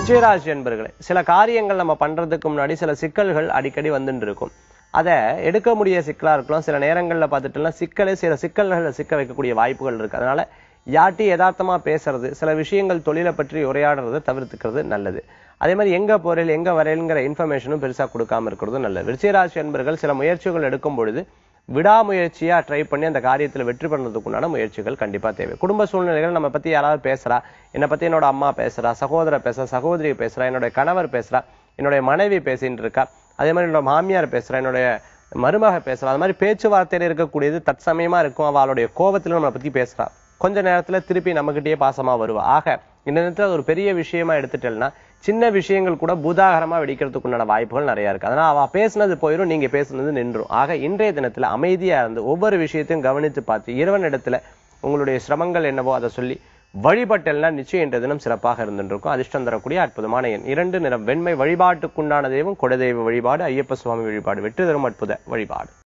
விஜயராசி என்பர்களே சில காரியங்கள் நம்ம பண்றதுக்கு முன்னாடி சில சிக்கல்கள் அடிக்கடி வந்துட்டு இருக்கும் அதை எடுக்க முடிய சிக்கலா இருக்கலாம் சில நேரங்கள்ல பார்த்துட்டுலாம் சிக்கலே சில சிக்கல்களை சிக்க வைக்கக்கூடிய வாய்ப்புகள் இருக்கு அதனால யாட்டி யதார்த்தமா பேசுறது சில விஷயங்கள் தொழிலை பற்றி உரையாடுறதை தவிர்த்துக்கிறது நல்லது அதே மாதிரி எங்க போறேன் எங்க வரையிலுங்கிற இன்ஃபர்மேஷனும் பெருசா கொடுக்காம இருக்கிறது நல்லது விருச்சிகராசி என்பர்கள் சில முயற்சிகள் எடுக்கும் பொழுது விடாமுயற்சியா ட்ரை பண்ணி அந்த காரியத்துல வெற்றி பண்ணுறதுக்குண்டான முயற்சிகள் கண்டிப்பா தேவை குடும்ப சூழ்நிலைகள் நம்ம பத்தி யாராவது பேசுறா என்னை பத்தி என்னோட அம்மா பேசுறா சகோதர பேசுறா சகோதரி பேசுறா என்னுடைய கணவர் பேசுறா என்னுடைய மனைவி பேசிட்டு இருக்கா அதே மாதிரி என்னோட மாமியார் பேசுறா என்னுடைய மருமக பேசுறா அது மாதிரி பேச்சுவார்த்தையில இருக்கக்கூடியது தற்சமயமா இருக்கும் அவளுடைய கோபத்துல நம்மளை பத்தி பேசுறா கொஞ்ச நேரத்துல திருப்பி நம்மகிட்டயே பாசமா வருவா ஆக இந்த நேரத்துல அது ஒரு பெரிய விஷயமா எடுத்துட்டேன்னா சின்ன விஷயங்கள் கூட பூதாகரமா வெடிக்கிறதுக்குண்டான வாய்ப்புகள் நிறைய இருக்கு அதனால அவ பேசுனது போயிடும் நீங்க பேசுனது நின்றும் ஆக இன்றைய தினத்துல அமைதியா இருந்து ஒவ்வொரு விஷயத்தையும் கவனித்து பார்த்து இறைவன் இடத்துல உங்களுடைய சிரமங்கள் என்னவோ அதை சொல்லி வழிபட்டெல்லாம் நிச்சயம் இன்றைய தினம் சிறப்பாக இருந்துருக்கும் அதிர்ஷ்டம் தரக்கூடிய அற்புதமான எண் இரண்டு நிறம் வெண்மை வழிபாட்டுக்குண்டான தெய்வம் குலதெய்வ வழிபாடு ஐயப்ப சுவாமி வழிபாடு வெற்றி தரும் அற்புத வழிபாடு